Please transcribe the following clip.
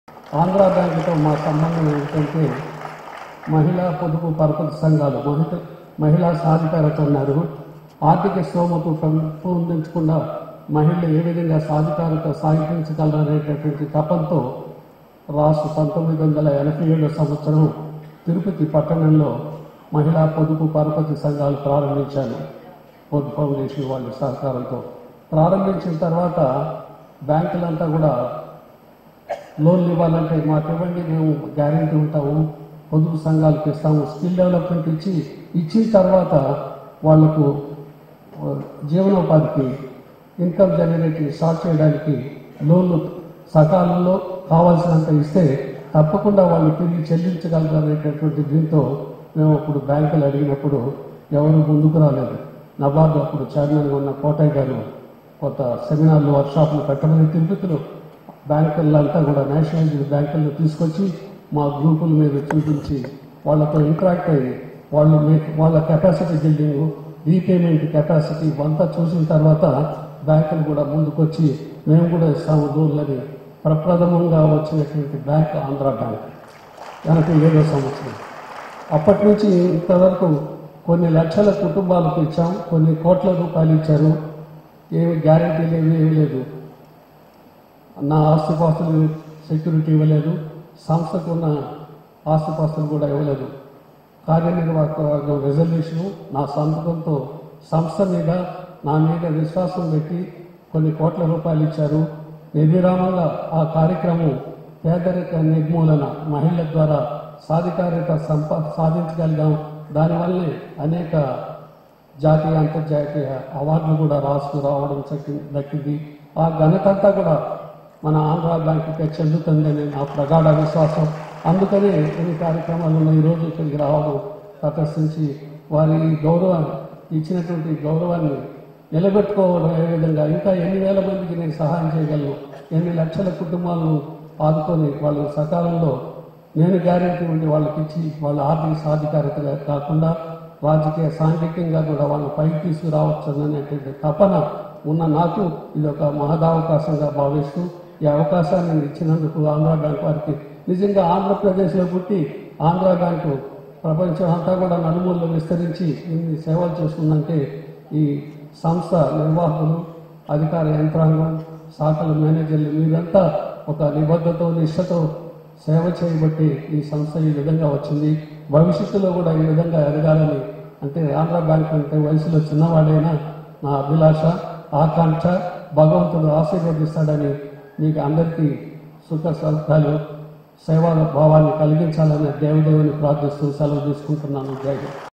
ఆంధ్ర బ్యాంకుతో మా సంబంధం ఏంటంటే మహిళా పొదుపు పరపతి సంఘాలు మహిళ మహిళా సాధికారత అన్నారు ఆర్థిక స్తోమకు పెంపొందించకుండా మహిళలు ఏ విధంగా సాధికారత సాధించగలరనేటటువంటి తపంతో రాష్ట్ర పంతొమ్మిది వందల ఎనభై ఏడో సంవత్సరం తిరుపతి పట్టణంలో మహిళా పొదుపు పరపతి సంఘాలు ప్రారంభించాను పొదుపు ఫౌండేషన్ వాళ్ళ సహకారంతో ప్రారంభించిన తర్వాత బ్యాంకులంతా కూడా లోన్లు ఇవ్వాలంటే మాకు ఇవ్వండి మేము గ్యారెంటీ ఉంటాము పొదుపు సంఘాలకు ఇస్తాము స్కిల్ డెవలప్మెంట్ ఇచ్చి ఇచ్చిన తర్వాత వాళ్లకు ఆ, జీవనోపాధికి ఇన్కమ్ జనరేటింగ్ స్టార్ట్ చేయడానికి లోన్లు సకాలంలో కావాల్సినంత ఇస్తే తప్పకుండా వాళ్ళు తిరిగి చెల్లించగలరు అనేటటువంటి దీంతో మేము అప్పుడు బ్యాంకులు అడిగినప్పుడు ఎవరు ముందుకు రాలేదు నబార్డు అప్పుడు చైర్మన్గా ఉన్న కోటయ్య గారు కొత్త సెమినార్లు వర్క్షాప్లు పెట్టమని తిరుపతిలో బ్యాంకులంతా కూడా నేషనలైజ్డ్ బ్యాంకులను తీసుకొచ్చి మా గ్రూపుల మీద చూపించి వాళ్ళతో ఇంటరాక్ట్ అయ్యి వాళ్ళు మీ- వాళ్ళ కెపాసిటీ బిల్డింగ్ రీపేమెంట్ కెపాసిటీ అంతా చూసిన తర్వాత బ్యాంకులు కూడా ముందుకొచ్చి మేము కూడా ఇస్తాము లోన్లని ప్రప్రథమంగా వచ్చినటువంటి బ్యాంక్ ఆంధ్ర బ్యాంక్ ఎనభై ఏడో సంవత్సరం అప్పటి నుంచి ఇంతవరకు కొన్ని లక్షల కుటుంబాలకు ఇచ్చాం కొన్ని కోట్ల రూపాయలు ఇచ్చారు ఏమి గ్యారంటీ లేదు ఏమీ లేదు నా ఆస్తిపాస్తులు సెక్యూరిటీ ఇవ్వలేదు సంస్థకు ఉన్న ఆస్తిపాస్తులు కూడా ఇవ్వలేదు కార్యనిర్వాహక వర్గం రిజల్యూషను నా సంతకంతో సంస్థ మీద నా మీద విశ్వాసం పెట్టి కొన్ని కోట్ల రూపాయలు ఇచ్చారు నిర్విరామంగా ఆ కార్యక్రమం పేదరిక నిర్మూలన మహిళల ద్వారా సాధికారిత సంప సాధించగలిగాం దానివల్లే అనేక జాతీయ అంతర్జాతీయ అవార్డులు కూడా రాసుకు రావడం చక్కి- దక్కింది ఆ ఘనత అంతా కూడా మన ఆంధ్ర బ్యాంకుకే చెందుతుందని నా ప్రగాఢ విశ్వాసం అందుకనే ఎన్ని కార్యక్రమాలు ఉన్నాయి ఈరోజు ఇక్కడికి రావడం ప్రదర్శించి వారి ఈ గౌరవాన్ని ఇచ్చినటువంటి గౌరవాన్ని నిలబెట్టుకోవడం ఏ విధంగా ఇంకా ఎన్ని వేల మందికి నేను సహాయం చేయగలను ఎన్ని లక్షల కుటుంబాలను ఆదుకొని వాళ్ళు సకాలంలో నేను గ్యారెంటీ ఉండి వాళ్ళకి ఇచ్చి వాళ్ళ ఆర్థిక సాధికారత కాకుండా రాజకీయ సాంఘికంగా కూడా వాళ్ళని పైకి తీసుకురావచ్చు అనేటువంటి తపన ఉన్న నాకు ఇది ఒక మహదావకాశంగా భావిస్తూ ఈ అవకాశాన్ని ఇచ్చినందుకు ఆంధ్ర బ్యాంక్ వారికి నిజంగా ఆంధ్రప్రదేశ్లో పుట్టి ఆంధ్ర బ్యాంకు ప్రపంచం అంతా కూడా నలుమూలలో విస్తరించి ఇన్ని సేవలు చేస్తుందంటే ఈ సంస్థ నిర్వాహకులు అధికార యంత్రాంగం శాఖల మేనేజర్లు మీరంతా ఒక నిబద్ధతో నిష్ఠతో సేవ చేయబట్టి ఈ సంస్థ ఈ విధంగా వచ్చింది భవిష్యత్తులో కూడా ఈ విధంగా ఎదగాలని అంటే ఆంధ్ర బ్యాంక్ అంటే వయసులో చిన్నవాడైనా నా అభిలాష ఆకాంక్ష భగవంతుడు ఆశీర్వదిస్తాడని మీకు అందరికీ సుఖ సౌఖ్యాలు సేవా భావాన్ని కలిగించాలని దేవుదేవుని ప్రార్థిస్తూ సెలవు తీసుకుంటున్నాను జై హింద్.